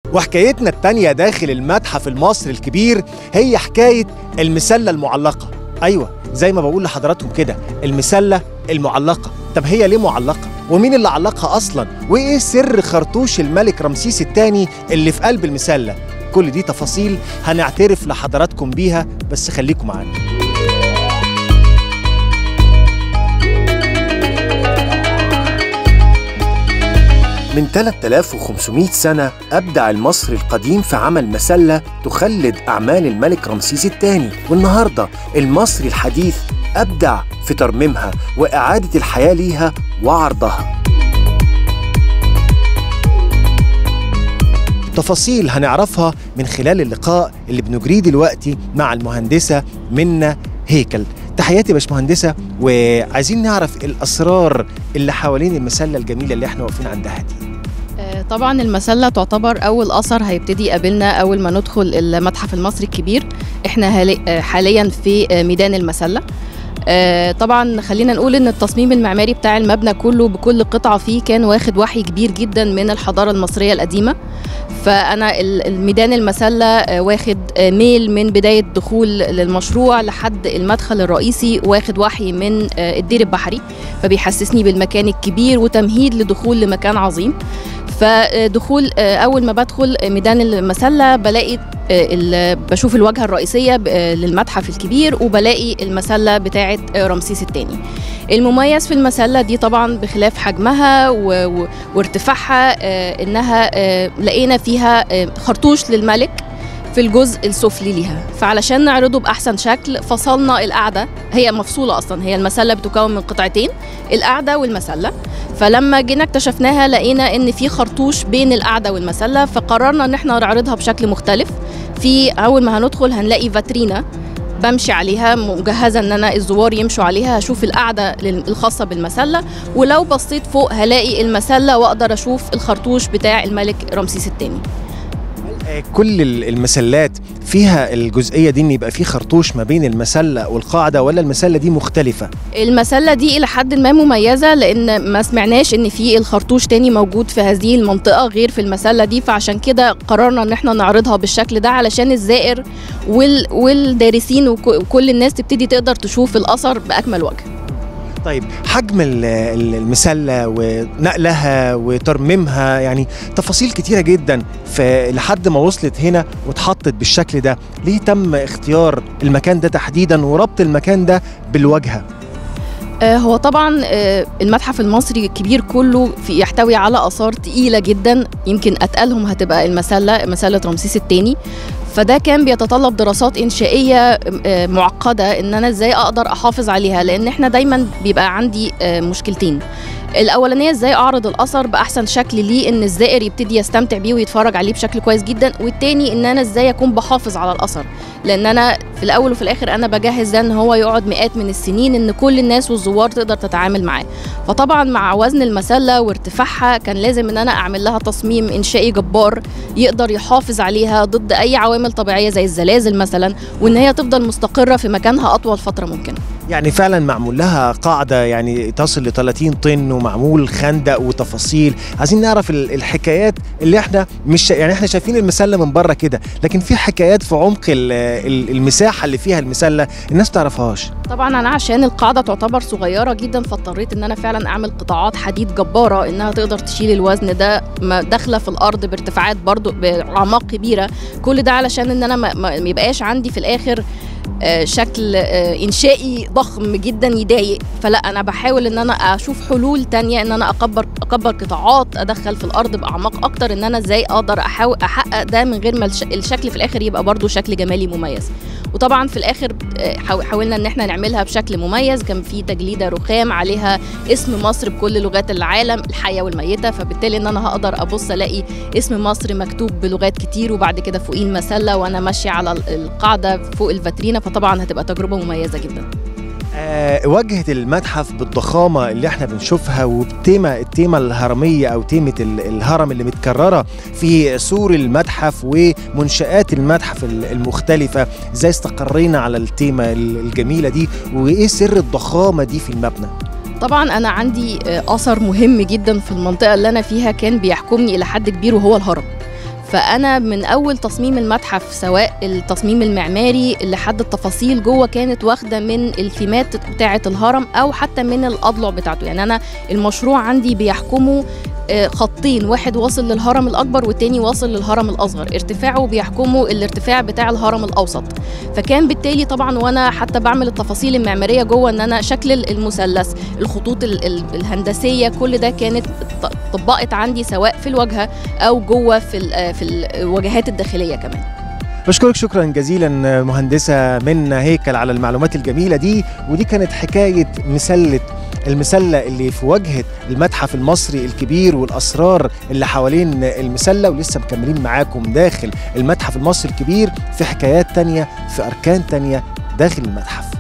وحكايتنا التانية داخل المتحف المصري الكبير هي حكاية المسلة المعلقة أيوة زي ما بقول لحضراتكم كده المسلة المعلقة طب هي ليه معلقة؟ ومين اللي علقها أصلا؟ وإيه سر خرطوش الملك رمسيس الثاني اللي في قلب المسلة؟ كل دي تفاصيل هنعترف لحضراتكم بيها بس خليكم معانا من 3500 سنة أبدع المصري القديم في عمل مسلة تخلد أعمال الملك رمسيس الثاني والنهاردة المصري الحديث أبدع في ترميمها وإعادة الحياة ليها وعرضها تفاصيل هنعرفها من خلال اللقاء اللي بنجريه دلوقتي مع المهندسة منا هيكل تحياتي يا باشمهندسة وعايزين نعرف الأسرار اللي حوالين المسلة الجميلة اللي احنا واقفين عندها دي آه، طبعا المسلة تعتبر أول أثر هيبتدي يقابلنا أول ما ندخل المتحف المصري الكبير احنا هالي- آه، حاليا في آه، ميدان المسلة آه، طبعا خلينا نقول ان التصميم المعماري بتاع المبنى كله بكل قطعة فيه كان واخد وحي كبير جدا من الحضارة المصرية القديمة فأنا ال- الميدان المسلة آه، واخد آه، ميل من بداية دخول للمشروع لحد المدخل الرئيسي واخد وحي من آه، الدير البحري فبيحسسني بالمكان الكبير وتمهيد لدخول لمكان عظيم فدخول آه، اول ما بدخل ميدان المسله بلاقي آه، ال- بشوف الواجهه الرئيسيه ب- آه، للمتحف الكبير وبلاقي المسله بتاعه آه، رمسيس الثاني المميز في المسله دي طبعا بخلاف حجمها و... و... وارتفاعها آه، انها آه، لقينا فيها آه، خرطوش للملك في الجزء السفلي ليها فعلشان نعرضه باحسن شكل فصلنا القعده هي مفصوله اصلا هي المسله بتكون من قطعتين القعده والمسله فلما جينا اكتشفناها لقينا ان في خرطوش بين القعده والمسله فقررنا ان احنا نعرضها بشكل مختلف في اول ما هندخل هنلاقي فاترينا بمشي عليها مجهزه ان انا الزوار يمشوا عليها هشوف القعده لل- الخاصه بالمسله ولو بصيت فوق هلاقي المسله واقدر اشوف الخرطوش بتاع الملك رمسيس الثاني آه، كل ال- المسلات فيها الجزئية دي إن يبقى في خرطوش ما بين المسلة والقاعدة ولا المسلة دي مختلفة؟ المسلة دي إلى حد ما مميزة لأن ما سمعناش إن في الخرطوش تاني موجود في هذه المنطقة غير في المسلة دي فعشان كده قررنا إن احنا نعرضها بالشكل ده علشان الزائر وال... والدارسين وك- وكل الناس تبتدي تقدر تشوف الأثر بأكمل وجه طيب حجم ال- ال- المسلة ونقلها وترميمها يعني تفاصيل كتيرة جدا فلحد ما وصلت هنا واتحطت بالشكل ده ليه تم اختيار المكان ده تحديدا وربط المكان ده بالواجهة آه، هو طبعا آه، المتحف المصري الكبير كله في يحتوي على آثار تقيلة جدا يمكن أتقلهم هتبقى المسلة مسلة رمسيس الثاني فده كان بيتطلب دراسات إنشائية آه، معقدة إن أنا إزاي أقدر أحافظ عليها لأن إحنا دايما بيبقى عندي آه، مشكلتين الأولانية إزاي أعرض الأثر بأحسن شكل ليه إن الزائر يبتدي يستمتع بيه ويتفرج عليه بشكل كويس جدا والتاني إن أنا إزاي أكون بحافظ على الأثر لأن أنا في الأول وفي الآخر أنا بجهز ده إن هو يقعد مئات من السنين إن كل الناس والزوار تقدر تتعامل معاه فطبعا مع وزن المسلة وارتفاعها كان لازم إن أنا أعمل لها تصميم إنشائي جبار يقدر يحافظ عليها ضد أي عوامل طبيعية زي الزلازل مثلا وإن هي تفضل مستقرة في مكانها أطول فترة ممكنة يعني فعلا معمول لها قاعدة يعني تصل ل 30 طن ومعمول خندق وتفاصيل عايزين نعرف ال- الحكايات اللي احنا مش شا- يعني احنا شايفين المسلة من بره كده لكن في حكايات في عمق ال- ال- المساحة اللي فيها المسلة الناس تعرفهاش طبعا انا عشان القاعده تعتبر صغيره جدا فاضطريت ان انا فعلا اعمل قطاعات حديد جباره انها تقدر تشيل الوزن ده ما داخله في الارض بارتفاعات برضو باعماق كبيره كل ده علشان ان انا ما ما ما يبقاش عندي في الاخر آه، شكل آه، انشائي ضخم جدا يضايق فلا انا بحاول ان انا اشوف حلول تانية ان انا اكبر اكبر قطاعات ادخل في الارض باعماق اكتر ان انا ازاي اقدر احاول احقق ده من غير ما الش- الشكل في الاخر يبقى برضو شكل جمالي مميز وطبعا في الاخر آه، حاو- حاولنا ان احنا نعملها بشكل مميز كان في تجليده رخام عليها اسم مصر بكل لغات العالم الحيه والميته فبالتالي ان انا هقدر ابص الاقي اسم مصر مكتوب بلغات كتير وبعد كده فوقيه المسله وانا ماشيه على ال- القاعده فوق الفاترينا فطبعا هتبقى تجربه مميزه جدا آه واجهة المتحف بالضخامة اللي احنا بنشوفها وبتيمة التيمة الهرمية أو تيمة ال- الهرم اللي متكررة في سور المتحف ومنشآت المتحف ال- المختلفة ازاي استقرينا على التيمة ال- الجميلة دي وإيه سر الضخامة دي في المبنى طبعا انا عندي آه، اثر مهم جدا في المنطقه اللي انا فيها كان بيحكمني الى حد كبير وهو الهرم فانا من اول تصميم المتحف سواء التصميم المعماري لحد التفاصيل جوه كانت واخده من الثيمات بتاعه الهرم او حتى من الاضلع بتاعته يعني انا المشروع عندي بيحكمه آه، خطين واحد واصل للهرم الاكبر والتاني واصل للهرم الاصغر ارتفاعه بيحكمه الارتفاع بتاع الهرم الاوسط فكان بالتالي طبعا وانا حتى بعمل التفاصيل المعماريه جوه ان انا شكل المثلث الخطوط ال- ال- الهندسيه كل ده كانت ط- طبقت عندي سواء في الواجهه او جوه في ال- آه، في الواجهات الداخليه كمان بشكرك شكرا جزيلا مهندسة من هيكل على المعلومات الجميلة دي ودي كانت حكاية مسلة المسلة اللي في واجهة المتحف المصري الكبير والأسرار اللي حوالين المسلة ولسه مكملين معاكم داخل المتحف المصري الكبير في حكايات تانية في أركان تانية داخل المتحف